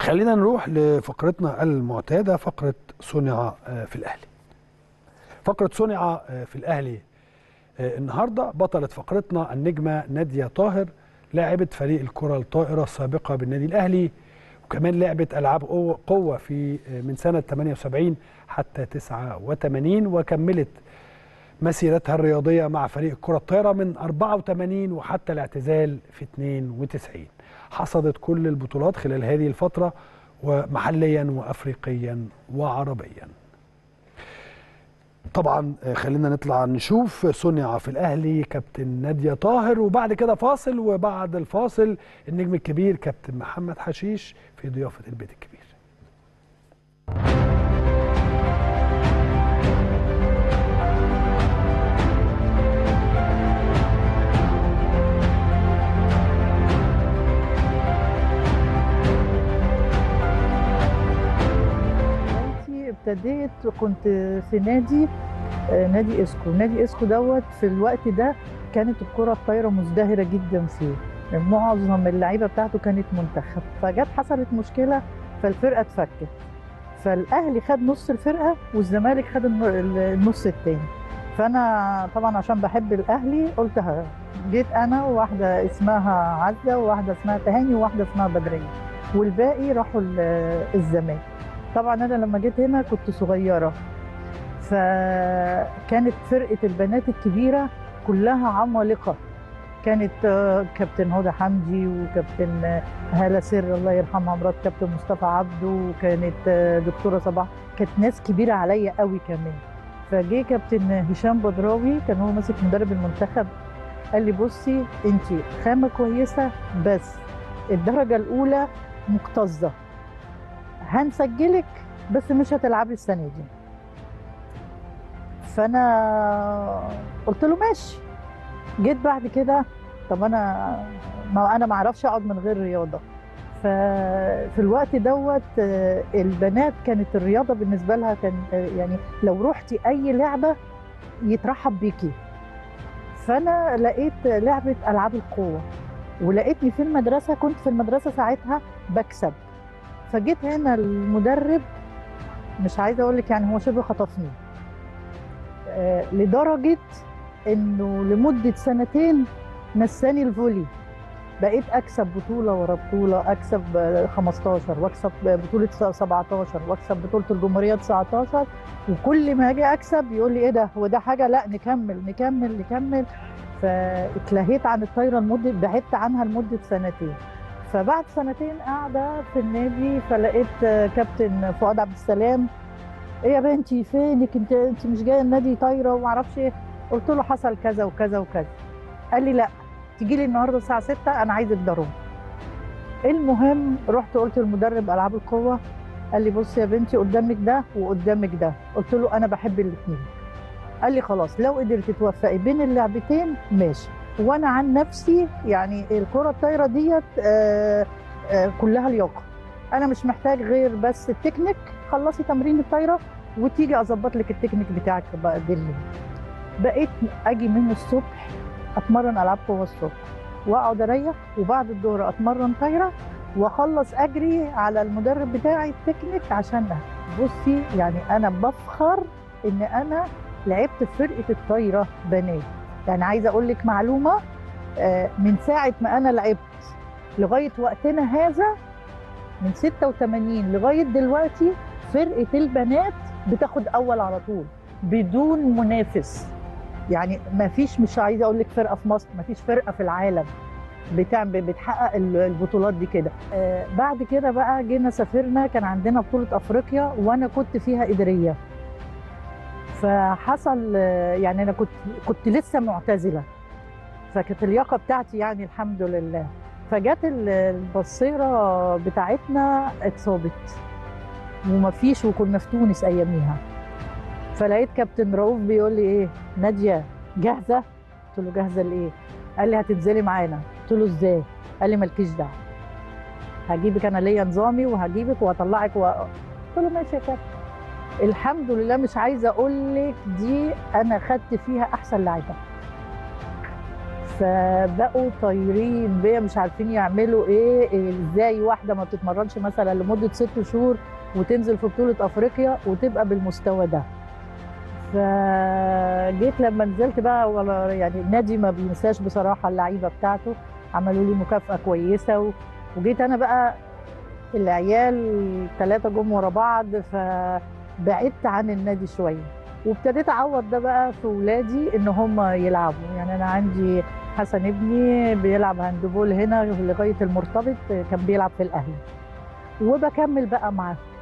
خلينا نروح لفقرتنا المعتاده فقره صنع في الاهلي فقره صنع في الاهلي النهارده بطله فقرتنا النجمه ناديه طاهر لاعبه فريق الكره الطائره السابقه بالنادي الاهلي وكمان لعبت العاب قوه في من سنه 78 حتى 89 وكملت مسيرتها الرياضيه مع فريق الكره الطائره من 84 وحتى الاعتزال في 92 حصدت كل البطولات خلال هذه الفتره ومحليا وافريقيا وعربيا طبعا خلينا نطلع نشوف صنع في الاهلي كابتن ناديه طاهر وبعد كده فاصل وبعد الفاصل النجم الكبير كابتن محمد حشيش في ضيافه البيت الكبير ابتديت كنت في نادي نادي اسكو نادي اسكو دوت في الوقت ده كانت الكره الطايره مزدهره جدا فيه معظم اللعيبه بتاعته كانت منتخب فجت حصلت مشكله فالفرقه اتفكت فالاهلي خد نص الفرقه والزمالك خد النص التاني فانا طبعا عشان بحب الاهلي قلت جيت انا وواحده اسمها عزه وواحده اسمها تهاني وواحده اسمها بدريه والباقي راحوا الزمالك طبعا انا لما جيت هنا كنت صغيره فكانت فرقه البنات الكبيره كلها عمالقه كانت كابتن هدى حمدي وكابتن هاله سر الله يرحمها مرات كابتن مصطفى عبده وكانت دكتوره صباح كانت ناس كبيره عليا قوي كمان فجه كابتن هشام بدراوي كان هو ماسك مدرب المنتخب قال لي بصي انت خامه كويسه بس الدرجه الاولى مكتظه هنسجلك بس مش هتلعبي السنه دي فانا قلت له ماشي جيت بعد كده طب انا ما انا ما اعرفش اقعد من غير رياضه ففي الوقت دوت البنات كانت الرياضه بالنسبه لها كان يعني لو رحتي اي لعبه يترحب بيكي فانا لقيت لعبه العاب القوه ولقيتني في المدرسه كنت في المدرسه ساعتها بكسب فجيت هنا المدرب مش عايزه اقول لك يعني هو شبه خطفني آه لدرجه انه لمده سنتين نساني الفولي بقيت اكسب بطوله ورا بطوله اكسب 15 واكسب بطوله 17 واكسب بطوله الجمهوريه 19 وكل ما اجي اكسب يقول لي ايه ده هو ده حاجه لا نكمل نكمل نكمل فاتلهيت عن الطايره لمده بعدت عنها لمده سنتين فبعد سنتين قاعده في النادي فلقيت كابتن فؤاد عبد السلام ايه يا بنتي فينك انت انت مش جايه النادي طايره وما اعرفش ايه قلت له حصل كذا وكذا وكذا قال لي لا تيجي لي النهارده الساعه 6 انا عايزك ضرب المهم رحت قلت للمدرب العاب القوه قال لي بصي يا بنتي قدامك ده وقدامك ده قلت له انا بحب الاثنين قال لي خلاص لو قدرتي توفقي بين اللعبتين ماشي وانا عن نفسي يعني الكره الطايره ديت آآ آآ كلها لياقه انا مش محتاج غير بس التكنيك خلصي تمرين الطايره وتيجي اظبط لك التكنيك بتاعك بقى بالليل بقيت اجي من الصبح اتمرن العاب قوه الصبح واقعد اريح وبعد الظهر اتمرن طايره واخلص اجري على المدرب بتاعي التكنيك عشان بصي يعني انا بفخر ان انا لعبت في فرقه الطايره بنات يعني عايزه اقول لك معلومه من ساعه ما انا لعبت لغايه وقتنا هذا من 86 لغايه دلوقتي فرقه البنات بتاخد اول على طول بدون منافس يعني ما فيش مش عايزه اقول لك فرقه في مصر ما فيش فرقه في العالم بتعمل بتحقق البطولات دي كده آه بعد كده بقى جينا سافرنا كان عندنا بطوله افريقيا وانا كنت فيها اداريه فحصل يعني انا كنت كنت لسه معتزله فكانت اللياقه بتاعتي يعني الحمد لله فجت البصيره بتاعتنا اتصابت ومفيش وكنا في تونس اياميها فلقيت كابتن رؤوف بيقول لي ايه ناديه جاهزه قلت له جاهزه لايه قال لي هتنزلي معانا قلت له ازاي قال لي مالكيش دعوه هجيبك انا ليا نظامي وهجيبك وهطلعك و... قلت له ماشي يا كابتن الحمد لله مش عايزه اقول لك دي انا خدت فيها احسن لعيبه فبقوا طايرين بيا مش عارفين يعملوا ايه إيه، ازاي واحده ما بتتمرنش مثلا لمده ست شهور وتنزل في بطوله افريقيا وتبقى بالمستوى ده فجيت لما نزلت بقى ولا يعني النادي ما بينساش بصراحه اللعيبه بتاعته عملوا لي مكافاه كويسه و... وجيت انا بقى العيال ثلاثه جم ورا بعض فبعدت عن النادي شويه وابتديت اعوض ده بقى في ولادي ان هم يلعبوا يعني انا عندي حسن ابني بيلعب هاندبول هنا لغايه المرتبط كان بيلعب في الاهلي وبكمل بقى معاه